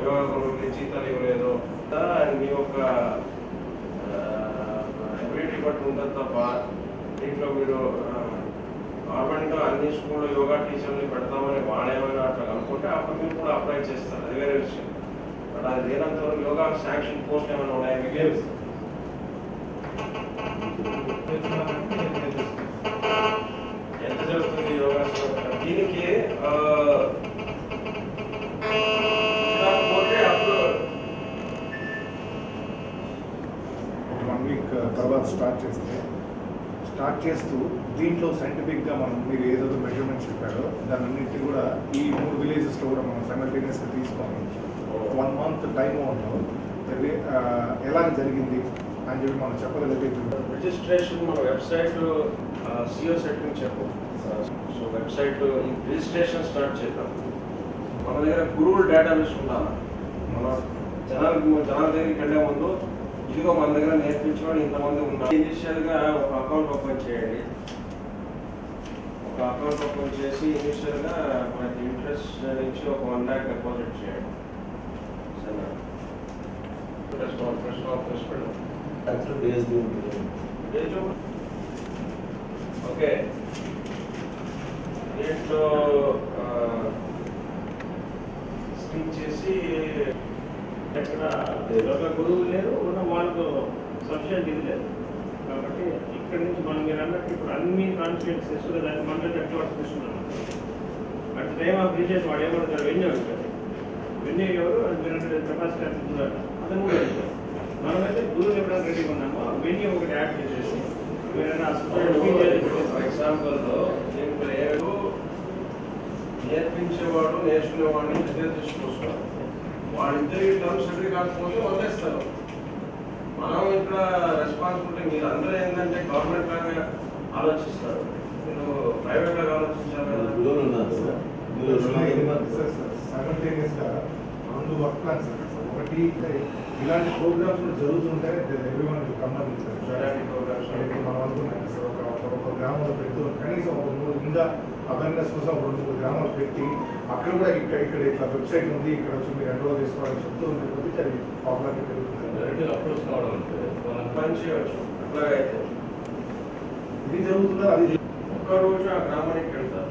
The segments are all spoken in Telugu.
యోగా గురువుకి జీతాలు ఇవ్వలేదు అంతా మీ యొక్క ఎబిలిటీ బట్టి ఉంటుంది తప్ప దీంట్లో మీరు గవర్నమెంట్ అన్ని స్కూల్లో యోగా టీచర్ని పెడతామని వాడేమైనా అట్లా అనుకుంటే అప్పుడు మీరు కూడా అప్లై చేస్తారు అది వేరే విషయం బట్ అది లేనంత వరకు యోగా శాంక్షన్ పోస్ట్ ఏమైనా ఉన్నాయా మీకు లేదు ఎంత జరుగుతుంది యోగా దీనికి ఆ, కాకపోతే అప్పుడు వన్ వీక్ తర్వాత స్టార్ట్ చేస్తే స్టార్ట్ చేస్తూ దీంట్లో సైంటిఫిక్గా మనం మీరు ఏదైతే మెజర్మెంట్స్ చెప్పారో దాని అన్నింటి కూడా ఈ మూడు విలేజెస్లో కూడా మనం సైమల్టేనియస్గా తీసుకొని వన్ మంత్ టైం ఉందో ఎలా జరిగింది అని చెప్పి మనం చెప్పగలిగితే రిజిస్ట్రేషన్ మన వెబ్సైట్ సిఓ సెట్టింగ్ చెప్పు సో వెబ్సైట్ రిజిస్ట్రేషన్ స్టార్ట్ చేద్దాం మన దగ్గర గురువుల డేటాబేస్ ఉండాలి మన జనాలకు జనాల దగ్గరికి వెళ్ళే ముందు ఇదిగో మన దగ్గర నేర్పించేవాడు ఇంతమంది ఉన్నారు ఇనిషియల్గా ఒక అకౌంట్ ఓపెన్ చేయండి ఒక అకౌంట్ ఓపెన్ చేసి ఇనిషియల్గా మనకి ఇంట్రెస్ట్ నుంచి ఒక వన్ ల్యాక్ డిపాజిట్ చేయండి సరేనా first of first of first actual based ఉంటుంది లేదు ఓకే దీంట్లో స్క్రీన్ చేసి ఎక్కడ యోగ గురువు లేరు ఉన్న వాళ్ళకు సఫిషియంట్ ఇది లేదు కాబట్టి ఇక్కడి నుంచి మనం మీరు అన్నట్టు ఇప్పుడు అన్ని కాన్స్టిట్యూన్సీస్ దానికి మన హెడ్ వర్క్ తీసుకున్నాం అట్ టైమ్ ఆఫ్ రీసెస్ వాడు ఏమంటారు వెన్యూ అంటారు వెన్యూ ఎవరు అది మీరు అంటే కెపాసిటీ అంటున్నారు అతను కూడా వెళ్తారు మనమైతే గురువు ఇవ్వడానికి రెడీగా ఉన్నామో వెన్యూ ఒకటి యాడ్ చేసేసి మీరైనా ఫర్ ఎగ్జాంపుల్ దీంట్లో ఏడు నేర్పించేవాడు నేర్చుకునేవాడిని దగ్గర తీసుకొస్తారు వాళ్ళిద్దరికి టర్మ్స్ అగ్రి కాకపోతే వదిలేస్తారు మనం ఇక్కడ రెస్పాన్సిబిలిటీ మీరు అందరూ ఏంటంటే గవర్నమెంట్ లాగా ఆలోచిస్తారు మీరు ప్రైవేట్ లాగా ఆలోచించారు కదా గురువులు ఉన్నారు సార్ గురువులు సైమల్టేనియస్గా రెండు వర్క్ ప్లాన్స్ ఒకటి ఇలాంటి ప్రోగ్రామ్స్ కూడా జరుగుతుంటాయి ఎవ్రీవన్ సంబంధించారు Charity programs. ఇప్పుడు మనం అనుకున్నాం సార్ ఒక ఒక- ఒక గ్రామంలో పెడుతూ కనీసం ఒక మూడు ఇంకా అవేర్నెస్ కోసం ఒక రెండు మూడు గ్రామాలు పెట్టి అక్కడ కూడా ఇక్కడ ఇక్కడ ఇట్లా వెబ్సైట్ ఉంది ఇక్కడ వచ్చి మీరు ఎన్రోల్ చేసుకోవాలని చెప్తూ ఉంటే కొద్దిగా అది పాపులారిటీ పెరుగుతుంది డైరెక్ట్గా అప్రోచ్ కావడం అంటే మనం పని చేయవచ్చు అట్లాగైతే ఇది జరుగుతుందా అది ఒక్క రోజు ఆ గ్రామానికి వెళ్తారు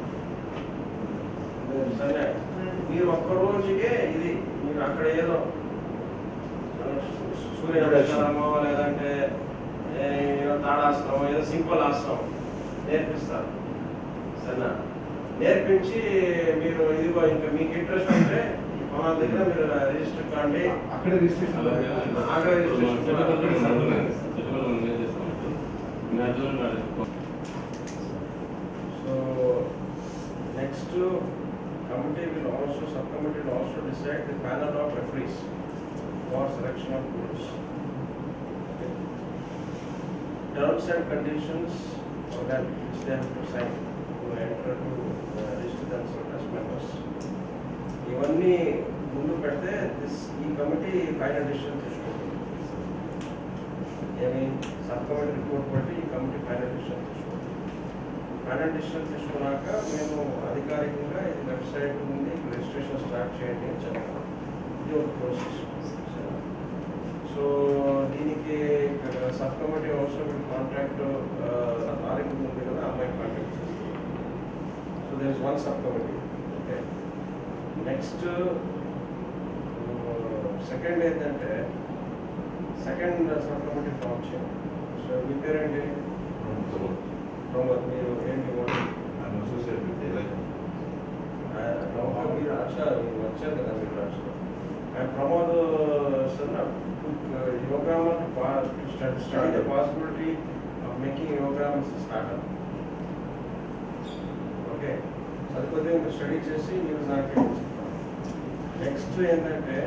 సరే మీరు ఒక్క రోజుకే ఇది మీరు అక్కడ ఏదో సూర్య నమస్కారమో లేదంటే ఏ, ఏదో తాడాసనం ఏదో సింపుల్ ఆసనం నేర్పిస్తారు సరేనా నేర్పించి మీరు ఇదిగో ఇంకా మీకు ఇంట్రెస్ట్ ఉంటే ఈ పొలాల దగ్గర మీరు రిజిస్టర్ కాండి అక్కడే రిజిస్ట్రేషన్ అక్కడ registration So next committee will also, subcommittee will also decide the panel of referees for selection of groups. Terms and conditions for that which they have to sign to enter to uh, register themselves as members. ఇవన్నీ ముందు పెడితే దిస్ ఈ కమిటీ ఫైనల్ డిసిషన్ తీసుకుంటుంది ఏమి సబ్ కమిటీ రిపోర్ట్ బట్టి ఈ కమిటీ ఫైనల్ డిసిషన్ తీసుకుంటుంది ఫైనల్ డిసిషన్ తీసుకున్నాక మేము అధికారికంగా ఇది వెబ్సైట్ నుండి రిజిస్ట్రేషన్ స్టార్ట్ చేయండి అని చెప్తాం ఇది ఒక ప్రాసెస్ సో దీనికి sub committee also will contact RM ఉంది కదా అమ్మాయి contact so there is one sub committee okay next second ఏంటంటే సెకండ్ సబ్ కమిటీ ఫామ్ చేయండి సో మీ పేరేంటి ప్రమోద్ మీరు ఏంటి మీరు రాశారు మీరు వచ్చారు కదా మీరు రాశారు and Pramod sir yoga study the possibility of making yograms startup okay అది కొద్దిగా మీరు స్టడీ చేసి మీరు నాకు నెక్స్ట్ ఏంటంటే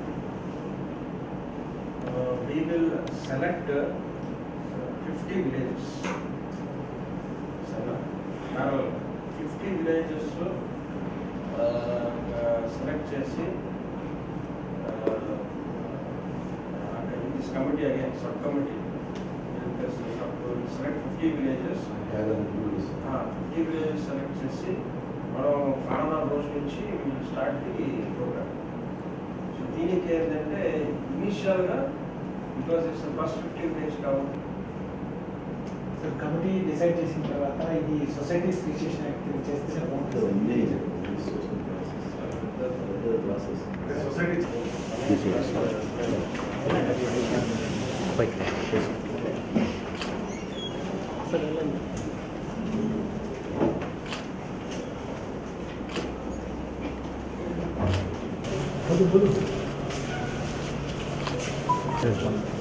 we will select fifty villages సరేనా ఫిఫ్టీ విలేజెస్ సెలెక్ట్ చేసి this committee again sub committee select fifty villages fifty villages select చేసి మనం ఫలానా రోజు నుంచి స్టార్ట్ ది ప్రోగ్రామ్ ఇనిషియల్గా because it's first fifteen days down sir committee decide చేసిన తర్వాత ఇది సొసైటీస్ రిజిస్ట్రేషన్ యాక్టివిటీ చేస్తే బాగుంటుంది ప్రాసెస్ సొసైటీ సార్ వెళ్ళండి బులు బులు